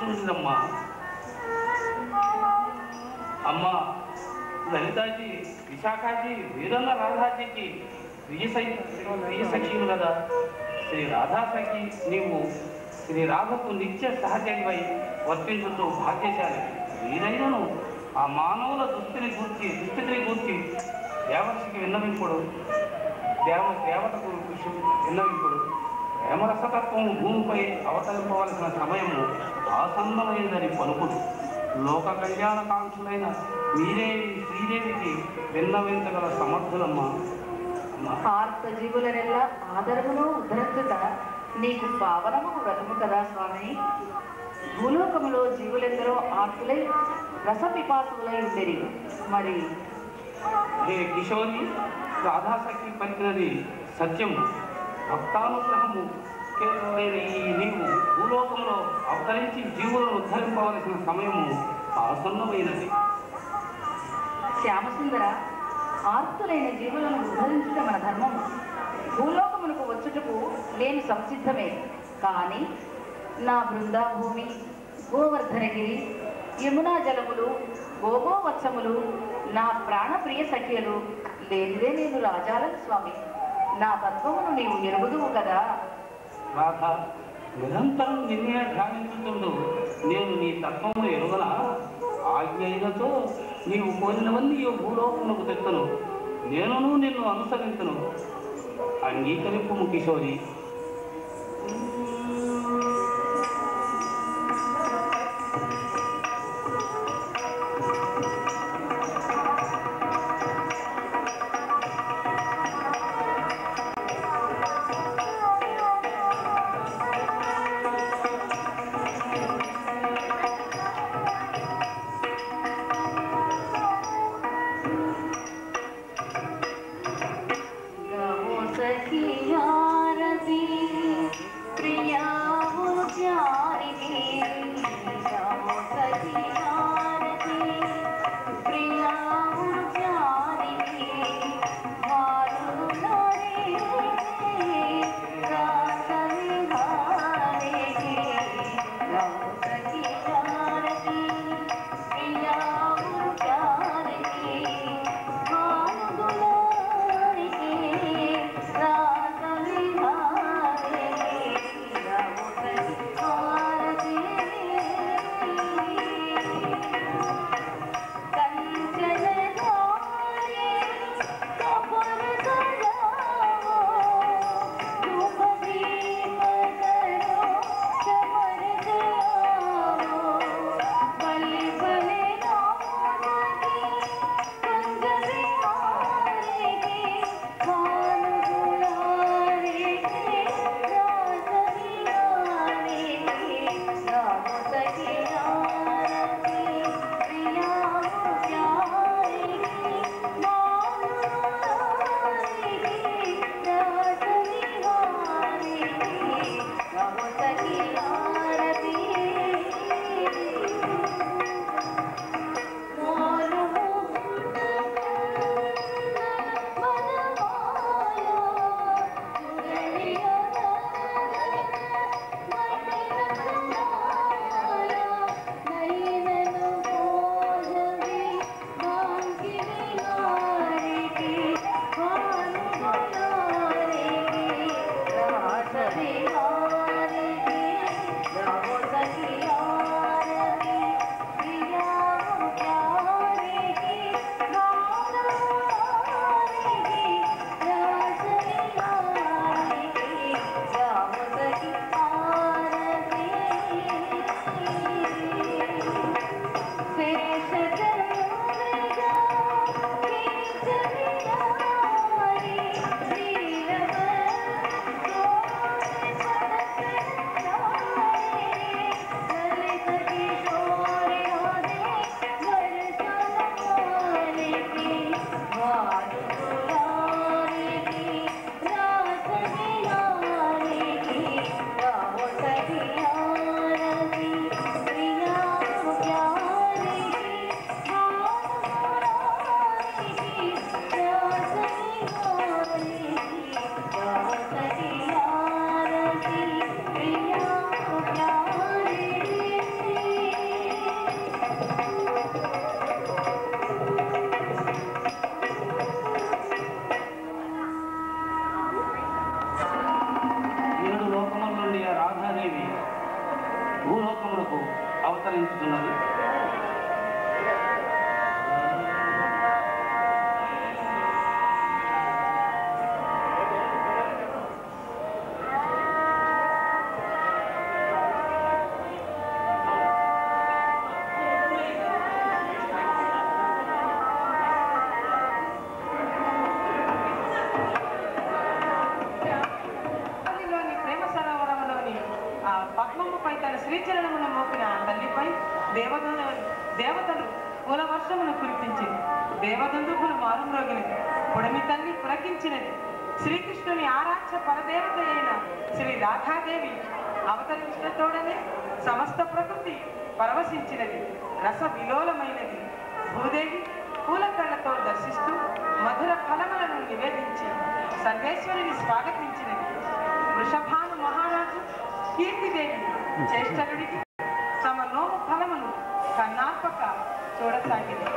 ఉంటుందమ్మా అమ్మా లలితాజీ విశాఖాజీ వీరన్న రాధాజీకి ప్రియ సై- ప్రియ సఖీలు కదా శ్రీ రాధాసఖి నీవు శ్రీ రాధకు నిత్య సహచరివై వర్తించుతూ భాగ్యశాలి వీరైనను ఆ మానవుల దుస్థితిని గూర్చి దుస్థితిని గూర్చి దేవర్షికి విన్నవింపుడు దేవ దేవతకు కృషి విన్నవింపుడు ప్రేమరసతత్వము భూమిపై అవతరింపవలసిన సమయము ఆసన్నమైందని పలుకుడు లోక కళ్యాణకాంక్షులైన మీరే శ్రీదేవికి విన్నవించగల సమర్థులమ్మ అమ్మా ఆర్త జీవులనెల్లా ఆదరమును ఉద్ధరించుట నీకు పావనము వ్రతము కదా స్వామి భూలోకములో జీవులెందరో ఆర్తులై రసపిపాసులై ఉండేది మరి హే కిషోరి రాధాసఖి పలికినది సత్యము భక్తానుగ్రహము కేవలమైన ఈ నీవు భూలోకంలో అవతరించి జీవులను ఉద్ధరింపవలసిన సమయము ఆసన్నమైనది శ్యామసుందర ఆర్తులైన జీవులను ఉద్ధరించుట మన ధర్మము భూలోకమునకు వచ్చుటకు నేను సంసిద్ధమే కానీ నా బృందాభూమి గోవర్ధనగిరి యమునా జలములు గోగోవత్సములు నా ప్రాణప్రియ సఖ్యలు లేనిదే నేను రాజాలను స్వామి నా తత్వమును నీవు ఎరుగుదువు కదా రాధ నిరంతరం నిన్నే ధ్యానించుతుండు నేను నీ తత్వమును ఎరుగనా ఆజ్ఞైనతో నీవు కోరినవన్నీ ఈ భూలోకమునకు తెత్తను నేనును నిన్ను అనుసరించను అంగీకరింపు కిషోరి गावो सखिया रति प्रिया वो प्यारी मेरी गावो सखिया रति प्रिया वो प्यारी मेरी मारू नारे रास विहारे गावो सखिया रति प्रिया वो प्यारी मेरी मारू కంచన భూలోకములకు అవతరించుతున్నది లోని ప్రేమ సరోవరంలోని ఆ పద్మముపై తన శ్రీచరణమును మోపిన ఆ తల్లిపై దేవత దేవతలు పూల వర్షమును కురిపించింది దేవదందుకులు మారుమ్రోగినది పొడమి తల్లి పులకించినది శ్రీకృష్ణుని ఆరాధ్య పరదేవత అయిన శ్రీ రాధాదేవి అవతరించటతోడనే సమస్త ప్రకృతి పరవశించినది రస విలోలమైనది భూదేవి పూల కళ్ళతో దర్శిస్తూ మధుర ఫలములను నివేదించి సర్వేశ్వరుని స్వాగతించినది వృషభాను మహారాజు కీర్తిదేవి జ్యేష్ఠరుడికి తమ నోము ఫలమును కన్నార్పక చూడసాగింది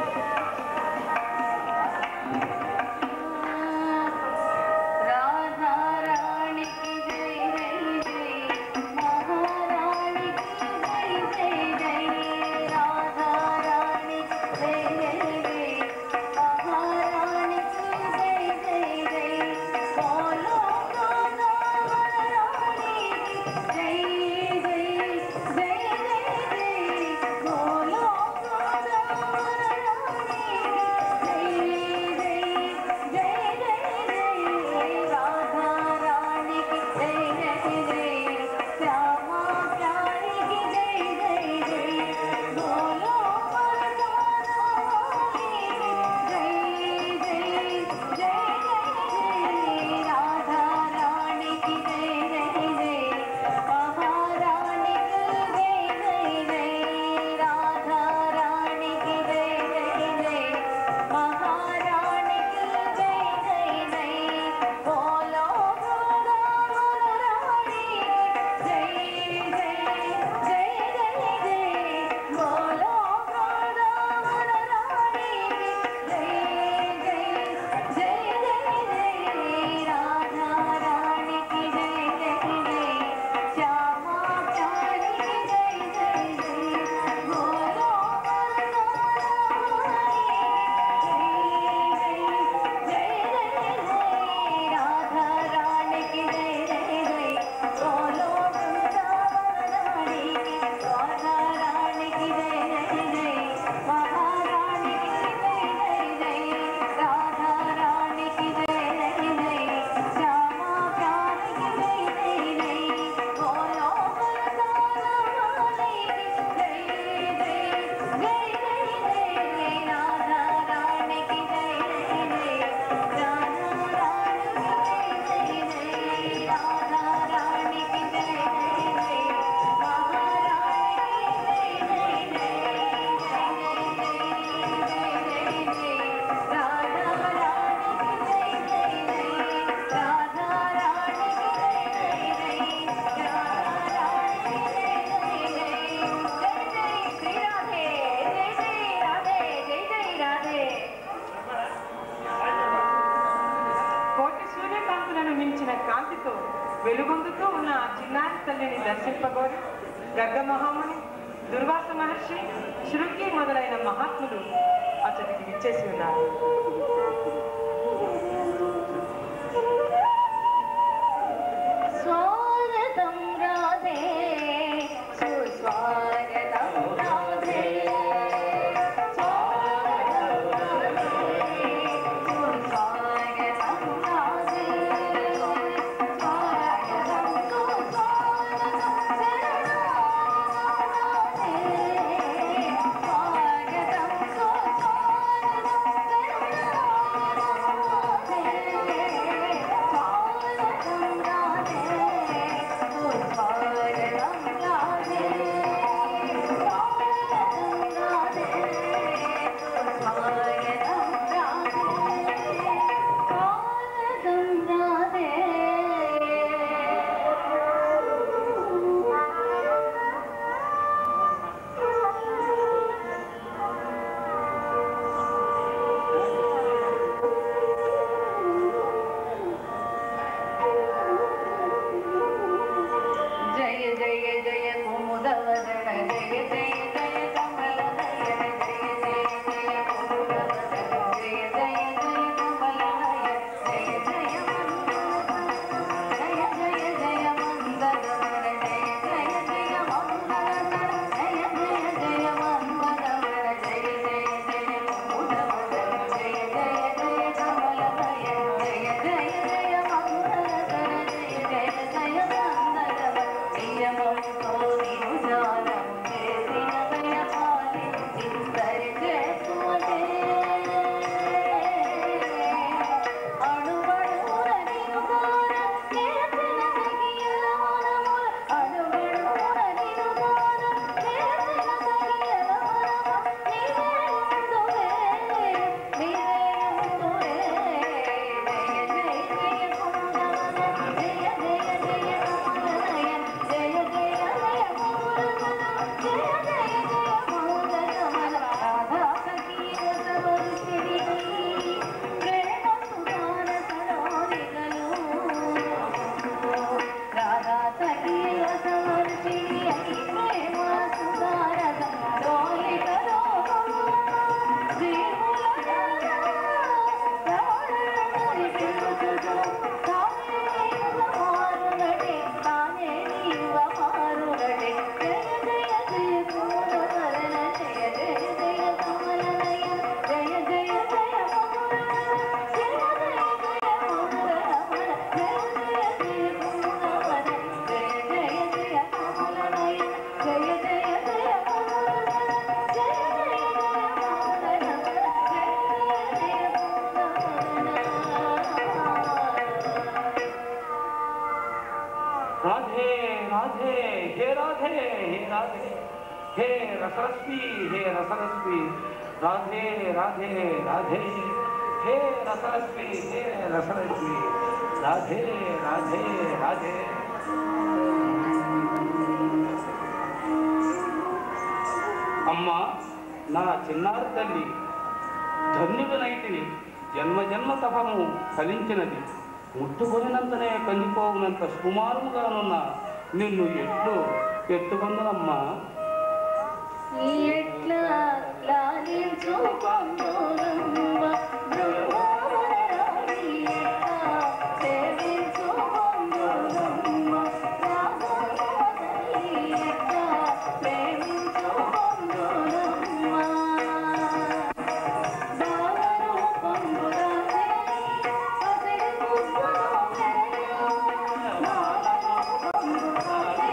राधा रानी की जय जय जय महारानी की जय जय जय राधा रानी की जय जय जय महारानी की जय जय जय बोलो राधा रानी की जय जय जय जय जय बोलो राधा रानी की जय जय जय जय जय राधा रानी की जय जय जय श्यामा प्यारी की जय जय जय बोलो राधा रानी की जय जय जय जय राधा रानी की जय जय जय महारानी की जय जय जय राधा रानी की जय जय जय महारानी की जय जय जय बोलो रानी जय जय जय जय जय बोलो रानी जय जय जय जय राधा रानी की जय जय जय श्यामा प्यारी की जय जय जय बोलो राधा रानी की जय जय जय बोलो वृंदावन की राधा रानी की जय जय जय महारानी की जय जय जय राधा रानी की जय जय जय श्यामा प्यारी की जय जय जय बोलो वृंदावन की जय जय जय जय जय राधा रानी की जय जय जय राधा रानी की जय जय जय राधा रानी की जय जय जय महारानी की जय जय కోటి సూర్యకాంతులను మించిన కాంతితో వెలుగొందుతూ ఉన్న ఆ చిన్నారి తల్లిని దర్శింపగోరి గర్గమహాముని దుర్వాస మహర్షి శృంగి మొదలైన మహాత్ములు అతడికి విచ్చేసి ఉన్నారు స్వాగతం రాధే సుస్వాగతం రాధే స్వాగతం రాధే సుస్వాగతం రాధే స్వాగతం సుస్వాగతం శరణాగతే స్వాగతం సుస్వాగతం శరణాగతే రాధే హే రసరశ్మి హే రసరశ్మి రాధే రాధే రాధే హే రసరశ్మి హే రసరశ్మి రాధే రాధే రాధే అమ్మా నా చిన్నారి తల్లి ధన్యుడనైతిని జన్మ జన్మ తపము ఫలించినది ముట్టుకొనినంతనే కందిపోవునంత సుమారుగానున్న నిన్ను ఎట్లు ఎత్తుకొందనమ్మా ఎట్లా లాలించు కొందురమ్మ బృందావనరాణి ఎట్లా సేవించు కొందురమ్మ రాఘవతల్లి ఎట్లా ప్రేమించు కొందురమ్మ బాలరూపంబు రాధే పసిడి ముద్దులో మెరయు బాలరూపంబు రాధే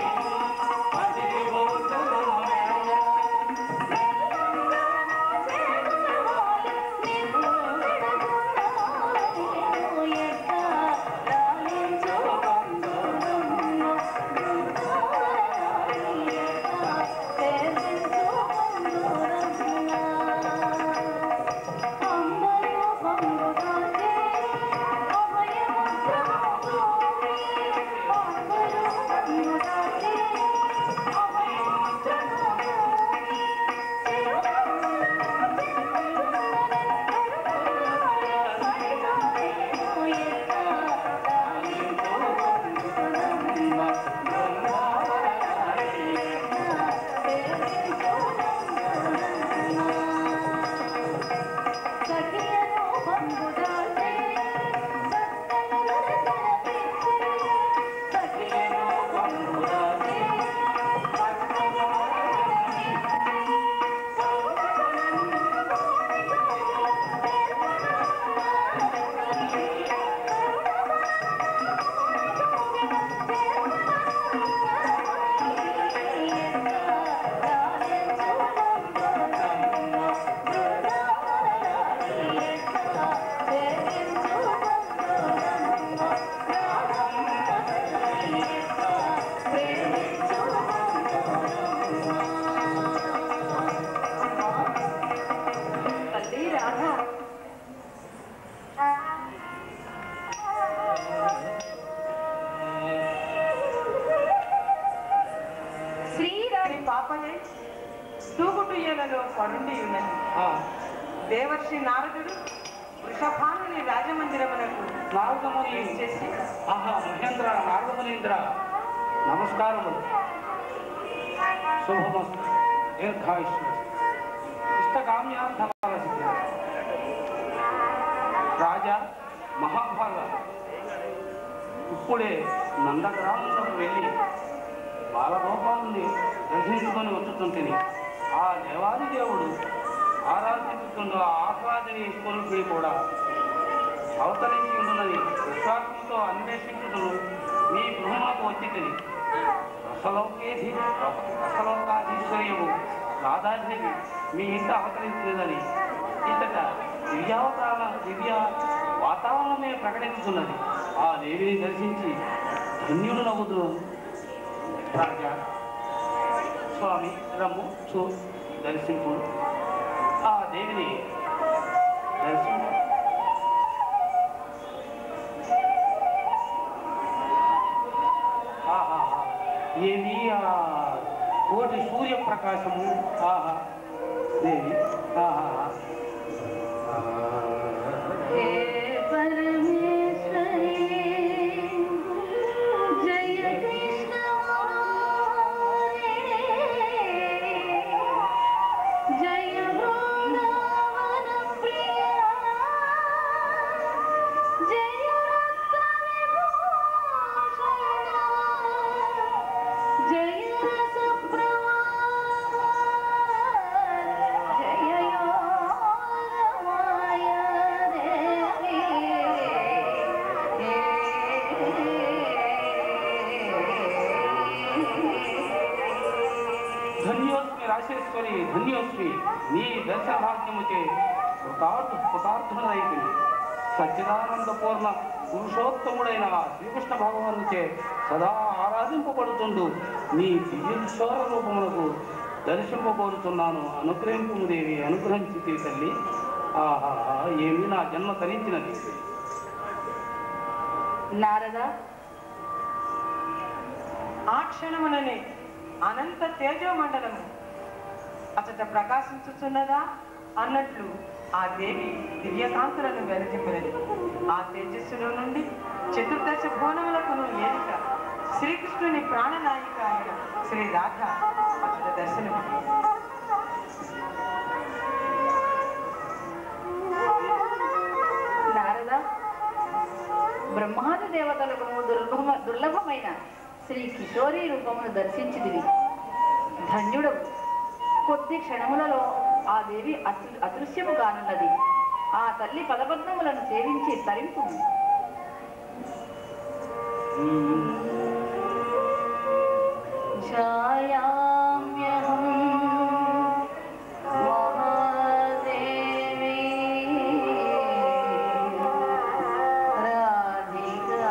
తల్లి రాధా శ్రీరాణి పాపలే తూగుటుయ్యలలో పరుండి ఉన్నది ఆ, దేవర్షి నారదుడు వృషభానుని రాజమందిరమునకు నారదముని చేసి ఆహా మహేంద్ర నారదమునీంద్ర నమస్కారములు శుభమస్తు దీర్ఘాయుష్మ ఇష్టకామ్యార్థమాలసింది రాజా మహాభాగ ఇప్పుడే నందగ్రామంలోకి వెళ్ళి బాలగోపాలని దర్శించుకొని వచ్చుతుంటిని ఆ దేవాది దేవుడు ఆరాధిస్తుండో ఆహ్లాదిని స్వరూపిణి కూడా అవతరించి ఉండునని విశ్వాసంతో అన్వేషించుటను మీ గృహములకు వచ్చి తిని రసలోకేధి రసలోకాధీశ్వర్యము రాధాదేవి మీ ఇంట అవతరించినదని ఇతట దివ్యావతారణ దివ్య వాతావరణమే ప్రకటించుతున్నది ఆ దేవిని దర్శించి ధన్యుడు నవ్వుదును రాజా స్వామి రమ్ము చూ దర్శింపు ఆ దేవిని దర్శింపు ఆహాహా. ఏమి ఆ కోటి సూర్యప్రకాశము ఆహా దేవి ఆహాహా. ఆ. हे परमेश्वरी जय कृष्ण जय वृंदावन प्रिया जय जय रस जय योगमाया ధన్యోస్మి రాశేశ్వరి ధన్యోస్మి నీ దర్శన భాగ్యముచే కృతార్థ కృతార్థుడైతిని సచ్చిదానంద పూర్ణ పురుషోత్తముడైన శ్రీకృష్ణ భగవానుచే సదా ఆరాధింపబడుతుండు నీ దివ్యేశ్వర రూపములకు దర్శింపబోతున్నాను అనుగ్రహింపు దేవి అనుగ్రహించి తల్లి ఆహా ఏమి నా జన్మ తరించినది నారద ఆ క్షణముననే అనంత తేజోమండలము అచట ప్రకాశించుచున్నదా అన్నట్లు ఆ దేవి దివ్యకాంతులను వెలజిమ్మినది ఆ తేజస్సులో నుండి చతుర్దశ భువనములకును ఏలిక శ్రీకృష్ణుని ప్రాణనాయిక అయిన శ్రీ రాధ అచట దర్శనం నారద బ్రహ్మాది దేవతలకు దుర్లభమ దుర్లభమైన శ్రీ కిషోరి రూపమును దర్శించిదివి ధన్యుడవు కొద్ది క్షణములలో ఆ దేవి అదృ అదృశ్యము కానున్నది ఆ తల్లి పదపద్మములను సేవించి తరింపు ఛాయామ్యహం మహాదేవి రాధికా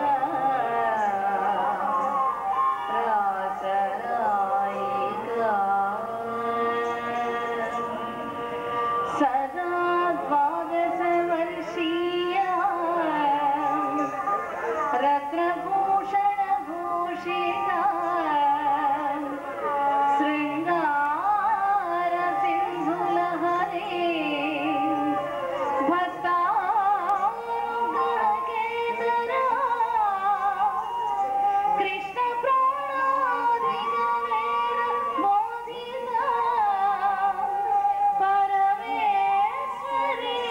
రాసరాయికా సదా ద్వాదశవర్షీయా రత్నభూషణభూషితా శృంగారసింధులహరే భక్తానుగ్రహకేతరా కృష్ణ ప్రాణాధిక వేద బోధితా పరమేశ్వరి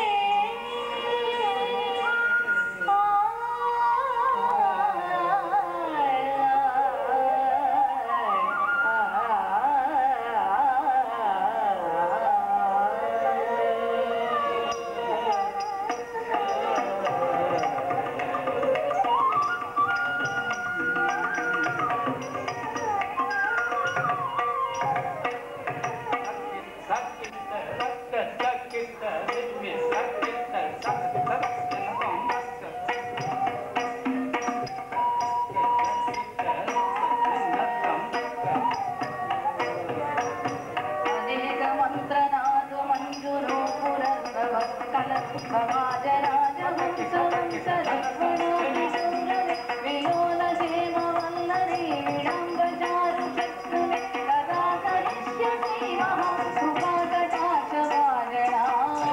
అనేక మంత్రనాదు మంజురు పురస్సవ కల సమాజ రాజ హంస హంస లక్ష్మణ విశూరని విలోల సేవ వల్లరి విడంబచారు శత్రుని కదా కరిష్యసి మహా కృపా కటాక్ష వాజనా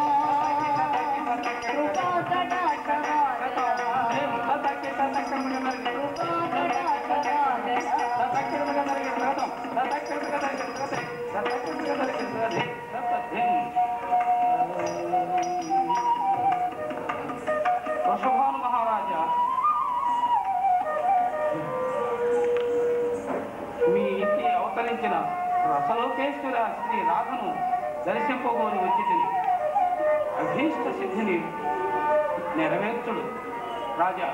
కృపా కటాక్ష వాజనా కృపా కటాక్ష వాజనా వృషభాను మహారాజా మీ ఇంటి అవతరించిన రసలోకేశ్వర శ్రీ రాధను దర్శింపబోని వచ్చింది అభీష్ట సిద్ధిని నెరవేర్చుడు రాజా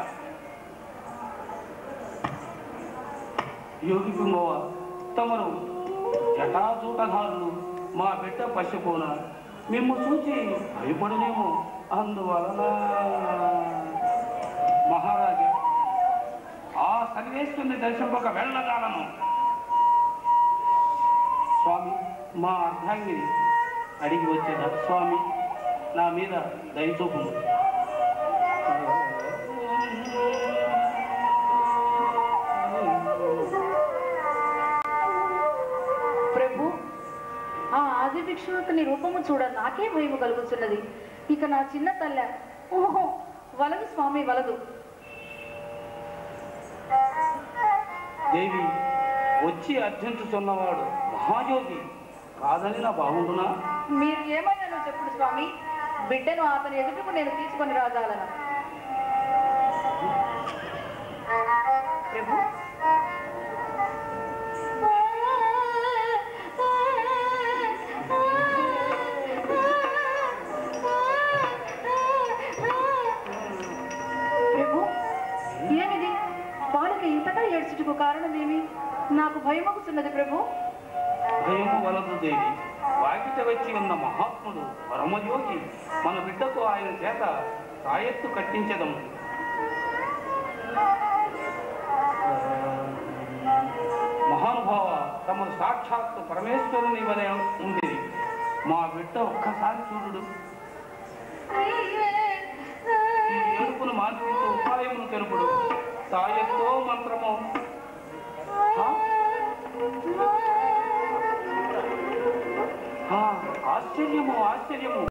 యోగి పింగవ తమరు జటాజూటధారులు మా బిడ్డ పసిపోన మిమ్ము చూచి భయపడలేము అందువలన మహారాజా ఆ సర్వేశ్వరుని దర్శింపక వెళ్ళగాలను స్వామి మా అర్ధాంగిని అడిగి వచ్చేదా స్వామి నా మీద దయచూపు ప్రభు ఆ ఆది భిక్షువుని రూపము చూడ నాకే భయము కలుగుతున్నది ఇక నా చిన్న తల్ల ఓహో వలదు స్వామి వలదు దేవి వచ్చి అర్థించుతున్నవాడు మహాయోగి కాదని నా బాగుండునా మీరు ఏమైనా చెప్పుడు స్వామి బిడ్డను అతని ఎదుటకు నేను తీసుకొని రాజాలన ప్రభు ప్రభు ఏమిది బాలిక ఇంతగా ఏడ్చుటకు కారణమేమి నాకు భయమగుతున్నది ప్రభు భయము వలదు దేవి వాకిట వచ్చి ఉన్న మహాత్ముడు పరమయోగి మన బిడ్డకు ఆయన చేత తాయెత్తు కట్టించదము సాక్షాత్తు పరమేశ్వరుని వలె ఉంది మా బిడ్డ ఒక్కసారి చూడు ఈ ఏడుపును మార్చుతూ ఉపాయమును తెలుపుడు తాయెత్తో మంత్రము ఆ? ఆ, ఆశ్చర్యము ఆశ్చర్యము